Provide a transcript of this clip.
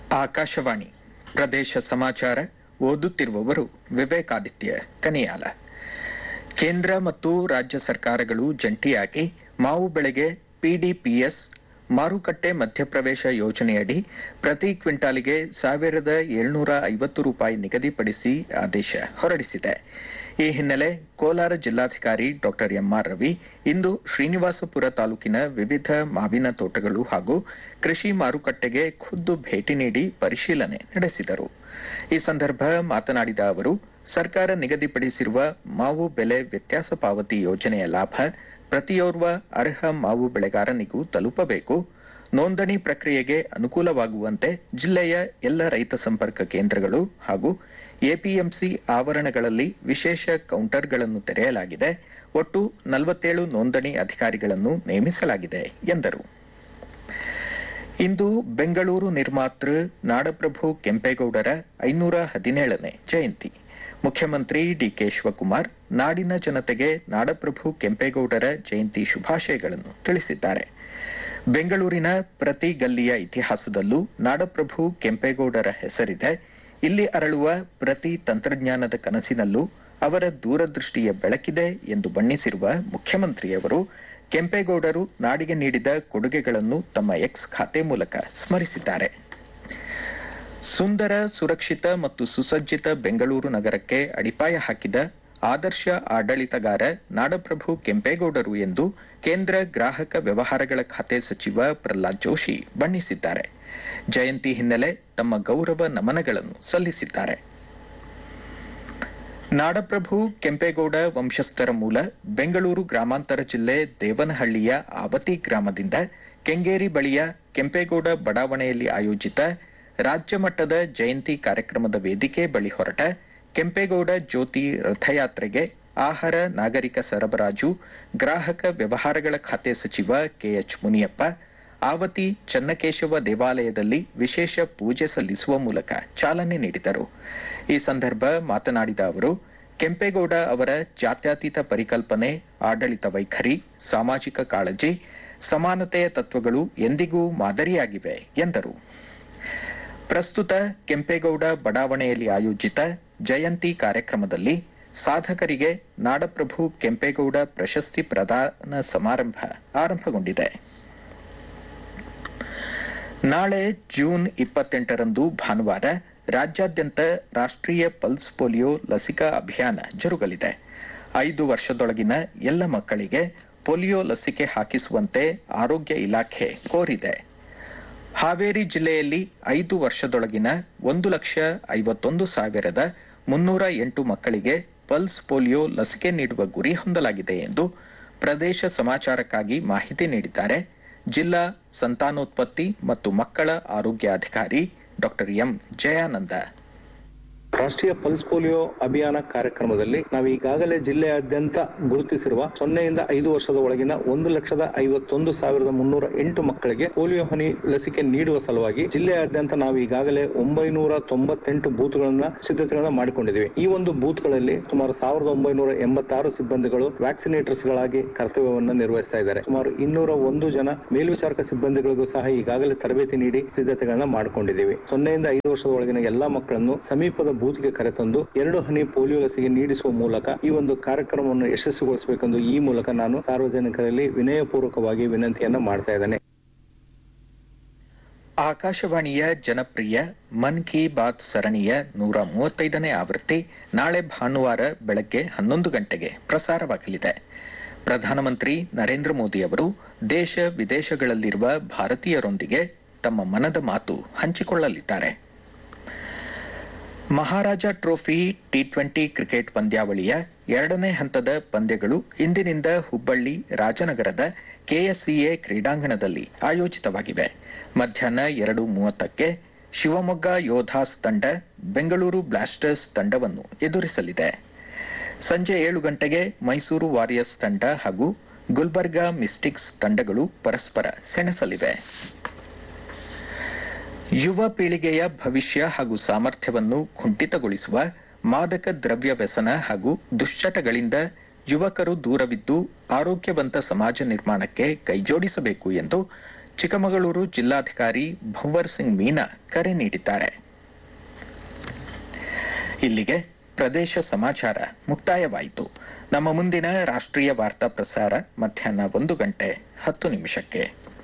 ಆಕಾಶವಾಣಿ ಪ್ರದೇಶ ಸಮಾಚಾರ ಓದುತ್ತಿರುವವರು ವಿವೇಕಾದಿತ್ಯ ಕನಿಯಾಲ ಕೇಂದ್ರ ಮತ್ತು ರಾಜ್ಯ ಸರ್ಕಾರಗಳು ಜಂಟಿಯಾಗಿ ಮಾವು ಬೆಳೆಗೆ ಪಿಡಿಪಿಎಸ್ ಮಾರುಕಟ್ಟೆ ಮಧ್ಯಪ್ರವೇಶ ಯೋಜನೆಯಡಿ ಪ್ರತಿ ಕ್ವಿಂಟಾಲಿಗೆ ಸಾವಿರದ ಏಳ್ನೂರ ಐವತ್ತು ರೂಪಾಯಿ ನಿಗದಿಪಡಿಸಿ ಆದೇಶ ಹೊರಡಿಸಿದೆ ಈ ಹಿನ್ನೆಲೆ ಕೋಲಾರ ಜಿಲ್ಲಾಧಿಕಾರಿ ಡಾ ಎಂಆರ್ ರವಿ ಇಂದು ಶ್ರೀನಿವಾಸಪುರ ತಾಲೂಕಿನ ವಿವಿಧ ಮಾವಿನ ತೋಟಗಳು ಹಾಗೂ ಕೃಷಿ ಮಾರುಕಟ್ಟೆಗೆ ಖುದ್ದು ಭೇಟಿ ನೀಡಿ ಪರಿಶೀಲನೆ ನಡೆಸಿದರು ಈ ಸಂದರ್ಭ ಮಾತನಾಡಿದ ಅವರು ಸರ್ಕಾರ ನಿಗದಿಪಡಿಸಿರುವ ಮಾವು ಬೆಲೆ ವ್ಯತ್ಯಾಸ ಪಾವತಿ ಯೋಜನೆಯ ಲಾಭ ಪ್ರತಿಯೋರ್ವ ಅರ್ಹ ಮಾವು ಬೆಳೆಗಾರನಿಗೂ ತಲುಪಬೇಕು ನೋಂದಣಿ ಪ್ರಕ್ರಿಯೆಗೆ ಅನುಕೂಲವಾಗುವಂತೆ ಜಿಲ್ಲೆಯ ಎಲ್ಲ ರೈತ ಸಂಪರ್ಕ ಕೇಂದ್ರಗಳು ಹಾಗೂ ಎಪಿಎಂಸಿ ಆವರಣಗಳಲ್ಲಿ ವಿಶೇಷ ಕೌಂಟರ್ಗಳನ್ನು ತೆರೆಯಲಾಗಿದೆ ಒಟ್ಟು ನಲವತ್ತೇಳು ನೋಂದಣಿ ಅಧಿಕಾರಿಗಳನ್ನು ನೇಮಿಸಲಾಗಿದೆ ಎಂದರು ಇಂದು ಬೆಂಗಳೂರು ನಿರ್ಮಾತೃ ನಾಡಪ್ರಭು ಕೆಂಪೇಗೌಡರ ಐನೂರ ಹದಿನೇಳನೇ ಜಯಂತಿ ಮುಖ್ಯಮಂತ್ರಿ ಡಿಕೆ ಶಿವಕುಮಾರ್ ನಾಡಿನ ಜನತೆಗೆ ನಾಡಪ್ರಭು ಕೆಂಪೇಗೌಡರ ಜಯಂತಿ ಶುಭಾಶಯಗಳನ್ನು ತಿಳಿಸಿದ್ದಾರೆ ಬೆಂಗಳೂರಿನ ಪ್ರತಿ ಗಲ್ಲಿಯ ಇತಿಹಾಸದಲ್ಲೂ ನಾಡಪ್ರಭು ಕೆಂಪೇಗೌಡರ ಹೆಸರಿದೆ ಇಲ್ಲಿ ಅರಳುವ ಪ್ರತಿ ತಂತ್ರಜ್ಞಾನದ ಕನಸಿನಲ್ಲೂ ಅವರ ದೂರದೃಷ್ಟಿಯ ಬೆಳಕಿದೆ ಎಂದು ಬಣ್ಣಿಸಿರುವ ಮುಖ್ಯಮಂತ್ರಿಯವರು ಕೆಂಪೇಗೌಡರು ನಾಡಿಗೆ ನೀಡಿದ ಕೊಡುಗೆಗಳನ್ನು ತಮ್ಮ ಎಕ್ಸ್ ಖಾತೆ ಮೂಲಕ ಸ್ಮರಿಸಿದ್ದಾರೆ ಸುಂದರ ಸುರಕ್ಷಿತ ಮತ್ತು ಸುಸಜ್ಜಿತ ಬೆಂಗಳೂರು ನಗರಕ್ಕೆ ಅಡಿಪಾಯ ಹಾಕಿದ ಆದರ್ಶ ಆಡಳಿತಗಾರ ನಾಡಪ್ರಭು ಕೆಂಪೇಗೌಡರು ಎಂದು ಕೇಂದ್ರ ಗ್ರಾಹಕ ವ್ಯವಹಾರಗಳ ಖಾತೆ ಸಚಿವ ಪ್ರಹ್ಲಾದ್ ಜೋಶಿ ಬಣ್ಣಿಸಿದ್ದಾರೆ ಜಯಂತಿ ಹಿನ್ನೆಲೆ ತಮ್ಮ ಗೌರವ ನಮನಗಳನ್ನು ಸಲ್ಲಿಸಿದ್ದಾರೆ ನಾಡಪ್ರಭು ಕೆಂಪೇಗೌಡ ವಂಶಸ್ಥರ ಮೂಲ ಬೆಂಗಳೂರು ಗ್ರಾಮಾಂತರ ಜಿಲ್ಲೆ ದೇವನಹಳ್ಳಿಯ ಆವತಿ ಗ್ರಾಮದಿಂದ ಕೆಂಗೇರಿ ಬಳಿಯ ಕೆಂಪೇಗೌಡ ಬಡಾವಣೆಯಲ್ಲಿ ಆಯೋಜಿತ ರಾಜ್ಯ ಮಟ್ಟದ ಜಯಂತಿ ಕಾರ್ಯಕ್ರಮದ ವೇದಿಕೆ ಬಳಿ ಹೊರಟ ಕೆಂಪೇಗೌಡ ಜ್ಯೋತಿ ರಥಯಾತ್ರೆಗೆ ಆಹಾರ ನಾಗರಿಕ ಸರಬರಾಜು ಗ್ರಾಹಕ ವ್ಯವಹಾರಗಳ ಖಾತೆ ಸಚಿವ ಕೆಎಚ್ ಮುನಿಯಪ್ಪ ಆವತಿ ಚನ್ನಕೇಶವ ದೇವಾಲಯದಲ್ಲಿ ವಿಶೇಷ ಪೂಜೆ ಸಲ್ಲಿಸುವ ಮೂಲಕ ಚಾಲನೆ ನೀಡಿದರು ಈ ಸಂದರ್ಭ ಮಾತನಾಡಿದ ಅವರು ಕೆಂಪೇಗೌಡ ಅವರ ಜಾತ್ಯತೀತ ಪರಿಕಲ್ಪನೆ ಆಡಳಿತ ವೈಖರಿ ಸಾಮಾಜಿಕ ಕಾಳಜಿ ಸಮಾನತೆಯ ತತ್ವಗಳು ಎಂದಿಗೂ ಮಾದರಿಯಾಗಿವೆ ಎಂದರು ಪ್ರಸ್ತುತ ಕೆಂಪೇಗೌಡ ಬಡಾವಣೆಯಲ್ಲಿ ಆಯೋಜಿತ ಜಯಂತಿ ಕಾರ್ಯಕ್ರಮದಲ್ಲಿ ಸಾಧಕರಿಗೆ ನಾಡಪ್ರಭು ಕೆಂಪೇಗೌಡ ಪ್ರಶಸ್ತಿ ಪ್ರದಾನ ಸಮಾರಂಭ ಆರಂಭಗೊಂಡಿದೆ ನಾಳೆ ಜೂನ್ ಇಪ್ಪತ್ತೆಂಟರಂದು ಭಾನುವಾರ ರಾಜ್ಯಾದ್ಯಂತ ರಾಷ್ಟ್ರೀಯ ಪಲ್ಸ್ ಪೋಲಿಯೋ ಲಸಿಕಾ ಅಭಿಯಾನ ಜರುಗಲಿದೆ ಐದು ವರ್ಷದೊಳಗಿನ ಎಲ್ಲ ಮಕ್ಕಳಿಗೆ ಪೋಲಿಯೋ ಲಸಿಕೆ ಹಾಕಿಸುವಂತೆ ಆರೋಗ್ಯ ಇಲಾಖೆ ಕೋರಿದೆ ಹಾವೇರಿ ಜಿಲ್ಲೆಯಲ್ಲಿ ಐದು ವರ್ಷದೊಳಗಿನ ಒಂದು ಲಕ್ಷ ಐವತ್ತೊಂದು ಸಾವಿರದ ಮುನ್ನೂರ ಎಂಟು ಮಕ್ಕಳಿಗೆ ಪಲ್ಸ್ ಪೋಲಿಯೋ ಲಸಿಕೆ ನೀಡುವ ಗುರಿ ಹೊಂದಲಾಗಿದೆ ಎಂದು ಪ್ರದೇಶ ಸಮಾಚಾರಕ್ಕಾಗಿ ಮಾಹಿತಿ ನೀಡಿದ್ದಾರೆ ಜಿಲ್ಲಾ ಸಂತಾನೋತ್ಪತ್ತಿ ಮತ್ತು ಮಕ್ಕಳ ಆರೋಗ್ಯಾಧಿಕಾರಿ ಡಾ ಎಂ ಜಯಾನಂದ ರಾಷ್ಟ್ರೀಯ ಪಲ್ಸ್ ಪೋಲಿಯೋ ಅಭಿಯಾನ ಕಾರ್ಯಕ್ರಮದಲ್ಲಿ ನಾವು ಈಗಾಗಲೇ ಜಿಲ್ಲೆಯಾದ್ಯಂತ ಗುರುತಿಸಿರುವ ಸೊನ್ನೆಯಿಂದ ಐದು ವರ್ಷದ ಒಳಗಿನ ಒಂದು ಲಕ್ಷದ ಐವತ್ತೊಂದು ಸಾವಿರದ ಮುನ್ನೂರ ಎಂಟು ಮಕ್ಕಳಿಗೆ ಪೋಲಿಯೋ ಹನಿ ಲಸಿಕೆ ನೀಡುವ ಸಲುವಾಗಿ ಜಿಲ್ಲೆಯಾದ್ಯಂತ ನಾವು ಈಗಾಗಲೇ ಒಂಬೈನೂರ ತೊಂಬತ್ತೆಂಟು ಬೂತ್ಗಳನ್ನ ಸಿದ್ಧತೆಗಳನ್ನ ಮಾಡಿಕೊಂಡಿದ್ದೀವಿ ಈ ಒಂದು ಬೂತ್ಗಳಲ್ಲಿ ಸುಮಾರು ಸಾವಿರದ ಒಂಬೈನೂರ ಎಂಬತ್ತಾರು ಸಿಬ್ಬಂದಿಗಳು ವ್ಯಾಕ್ಸಿನೇಟರ್ಸ್ ಗಳಾಗಿ ಕರ್ತವ್ಯವನ್ನು ನಿರ್ವಹಿಸ್ತಾ ಇದ್ದಾರೆ ಸುಮಾರು ಇನ್ನೂರ ಒಂದು ಜನ ಮೇಲ್ವಿಚಾರಕ ಸಿಬ್ಬಂದಿಗಳಿಗೂ ಸಹ ಈಗಾಗಲೇ ತರಬೇತಿ ನೀಡಿ ಸಿದ್ಧತೆಗಳನ್ನ ಮಾಡಿಕೊಂಡಿದ್ದೀವಿ ಸೊನ್ನೆಯಿಂದ ಐದು ವರ್ಷದ ಒಳಗಿನ ಎಲ್ಲಾ ಮಕ್ಕಳನ್ನು ಸಮೀಪದ ಬೂತ್ಗೆ ಕರೆತಂದು ಎರಡು ಹನಿ ಪೋಲಿಯೋ ಲಸಿಕೆ ನೀಡಿಸುವ ಮೂಲಕ ಈ ಒಂದು ಕಾರ್ಯಕ್ರಮವನ್ನು ಯಶಸ್ವಿಗೊಳಿಸಬೇಕೆಂದು ಈ ಮೂಲಕ ನಾನು ಸಾರ್ವಜನಿಕರಲ್ಲಿ ವಿನಯಪೂರ್ವಕವಾಗಿ ವಿನಂತಿಯನ್ನ ಮಾಡ್ತಾ ಇದ್ದೇನೆ ಆಕಾಶವಾಣಿಯ ಜನಪ್ರಿಯ ಮನ್ ಕಿ ಬಾತ್ ಸರಣಿಯ ನೂರ ಮೂವತ್ತೈದನೇ ಆವೃತ್ತಿ ನಾಳೆ ಭಾನುವಾರ ಬೆಳಗ್ಗೆ ಹನ್ನೊಂದು ಗಂಟೆಗೆ ಪ್ರಸಾರವಾಗಲಿದೆ ಪ್ರಧಾನಮಂತ್ರಿ ನರೇಂದ್ರ ಮೋದಿ ಅವರು ದೇಶ ವಿದೇಶಗಳಲ್ಲಿರುವ ಭಾರತೀಯರೊಂದಿಗೆ ತಮ್ಮ ಮನದ ಮಾತು ಹಂಚಿಕೊಳ್ಳಲಿದ್ದಾರೆ Maharaja trophy T twenty cricket ಪಂದ್ಯಾವಳಿಯ ಎರಡನೇ ಹಂತದ ಪಂದ್ಯಗಳು ಇಂದಿನಿಂದ ಹುಬ್ಬಳ್ಳಿ ರಾಜನಗರದ ಕೆಎಸ್ಸಿಎ ಕ್ರೀಡಾಂಗಣದಲ್ಲಿ ಆಯೋಜಿತವಾಗಿವೆ ಮಧ್ಯಾಹ್ನ ಎರಡು ಮೂವತ್ತಕ್ಕೆ ಶಿವಮೊಗ್ಗ ಯೋಧಾಸ್ ತಂಡ ಬೆಂಗಳೂರು ಬ್ಲಾಸ್ಟರ್ಸ್ ತಂಡವನ್ನು ಎದುರಿಸಲಿದೆ ಸಂಜೆ ಏಳು ಗಂಟೆಗೆ ಮೈಸೂರು ವಾರಿಯರ್ಸ್ ತಂಡ ಹಾಗೂ ಗುಲ್ಬರ್ಗಾ ಮಿಸ್ಟಿಕ್ಸ್ ತಂಡಗಳು ಪರಸ್ಪರ ಸೆಣಸಲಿವೆ ಯುವ ಪೀಳಿಗೆಯ ಭವಿಷ್ಯ ಹಾಗೂ ಸಾಮರ್ಥ್ಯವನ್ನು ಕುಂಠಿತಗೊಳಿಸುವ ಮಾದಕ ದ್ರವ್ಯ ವ್ಯಸನ ಹಾಗೂ ದುಶ್ಚಟಗಳಿಂದ ಯುವಕರು ದೂರವಿದ್ದು ಆರೋಗ್ಯವಂತ ಸಮಾಜ ನಿರ್ಮಾಣಕ್ಕೆ ಕೈಜೋಡಿಸಬೇಕು ಎಂದು ಚಿಕ್ಕಮಗಳೂರು ಜಿಲ್ಲಾಧಿಕಾರಿ ಭವ್ವರ್ ಸಿಂಗ್ ಮೀನಾ ಕರೆ ನೀಡಿದ್ದಾರೆ ಇಲ್ಲಿಗೆ ಪ್ರದೇಶ ಸಮಾಚಾರ ಮುಕ್ತಾಯವಾಯಿತು ನಮ್ಮ ಮುಂದಿನ ರಾಷ್ಟ್ರೀಯ ವಾರ್ತಾ ಪ್ರಸಾರ ಮಧ್ಯಾಹ್ನ ಒಂದು ಗಂಟೆ ಹತ್ತು ನಿಮಿಷಕ್ಕೆ